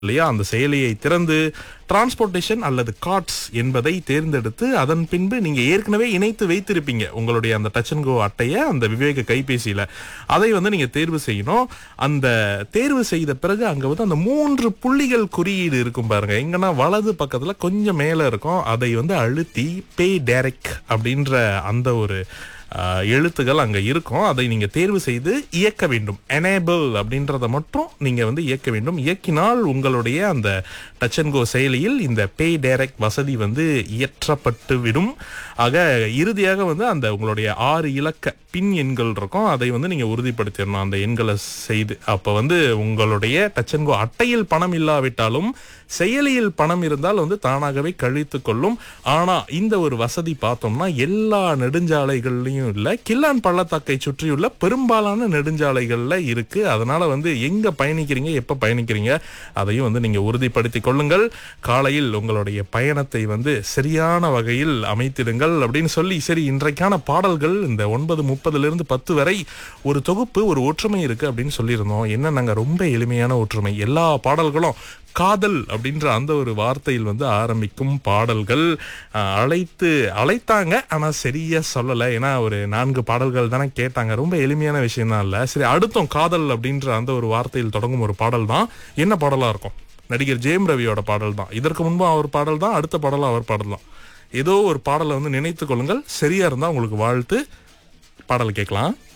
இல்லையா அந்த செயலியை திறந்து டிரான்ஸ்போர்ட்டேஷன் அல்லது கார்ட்ஸ் என்பதை தேர்ந்தெடுத்து அதன் பின்பு நீங்க ஏற்கனவே இணைத்து வைத்திருப்பீங்க உங்களுடைய அந்த டச் அண்ட் கோ அட்டைய அந்த விவேக கைபேசியில அதை வந்து நீங்க தேர்வு செய்யணும் அந்த தேர்வு செய்த பிறகு அங்க வந்து அந்த மூன்று புள்ளிகள் குறியீடு இருக்கும் பாருங்க எங்கன்னா வலது பக்கத்துல கொஞ்சம் மேல இருக்கும் அதை வந்து அழுத்தி பே டைரக்ட் அப்படின்ற அந்த ஒரு ஆஹ், எழுத்துகள் அங்க இருக்கும் அதை நீங்க தேர்வு செய்து இயக்க வேண்டும் எனேபிள் அப்படின்றத மட்டும் நீங்க வந்து இயக்க வேண்டும் இயக்கினால் உங்களுடைய அந்த டச் அண்ட் கோ செயலியில் இந்த பே டைரக்ட் வசதி வந்து இயற்றப்பட்டு விடும் ஆக இறுதியாக வந்து அந்த உங்களுடைய ஆறு இலக்க பின் எண்கள் இருக்கும் அதை வந்து நீங்க உறுதிப்படுத்திடணும் அந்த எண்களை செய்து அப்ப வந்து உங்களுடைய டச் அண்ட் கோ அட்டையில் பணம் இல்லாவிட்டாலும் செயலியில் பணம் இருந்தால் வந்து தானாகவே கழித்து கொள்ளும் ஆனா இந்த ஒரு வசதி பார்த்தோம்னா எல்லா நெடுஞ்சாலைகள்லயும் இல்ல கில்லான் பள்ளத்தாக்கை சுற்றியுள்ள பெரும்பாலான நெடுஞ்சாலைகள்ல இருக்கு அதனால வந்து எங்க பயணிக்கிறீங்க எப்ப பயணிக்கிறீங்க அதையும் வந்து நீங்க உறுதிப்படுத்திக் கொள்ளுங்கள் காலையில் உங்களுடைய பயணத்தை வந்து சரியான வகையில் அமைத்திடுங்கள் அப்படின்னு சொல்லி சரி இன்றைக்கான பாடல்கள் இந்த ஒன்பது முப்பதுல இருந்து பத்து வரை ஒரு தொகுப்பு ஒரு ஒற்றுமை இருக்கு அப்படின்னு சொல்லியிருந்தோம் என்ன நாங்க ரொம்ப எளிமையான ஒற்றுமை எல்லா பாடல்களும் காதல் அப்படின்ற அந்த ஒரு வார்த்தையில் வந்து ஆரம்பிக்கும் பாடல்கள் அஹ், அழைத்து அழைத்தாங்க ஆனா சரியா சொல்லல ஏன்னா ஒரு நான்கு பாடல்கள் தானே கேட்டாங்க ரொம்ப எளிமையான விஷயம் தான் இல்ல சரி அடுத்தும் காதல் அப்படின்ற அந்த ஒரு வார்த்தையில் தொடங்கும் ஒரு பாடல் தான் என்ன பாடலா இருக்கும் நடிகர் ஜெயம் ரவியோட பாடல் தான் இதற்கு முன்பு அவர் பாடல் தான் அடுத்த பாடலும் அவர் பாடல் தான் ஏதோ ஒரு பாடலை வந்து நினைத்துக் கொள்ளுங்கள் சரியா இருந்தா உங்களுக்கு வாழ்த்து பாடல் கேட்கலாம்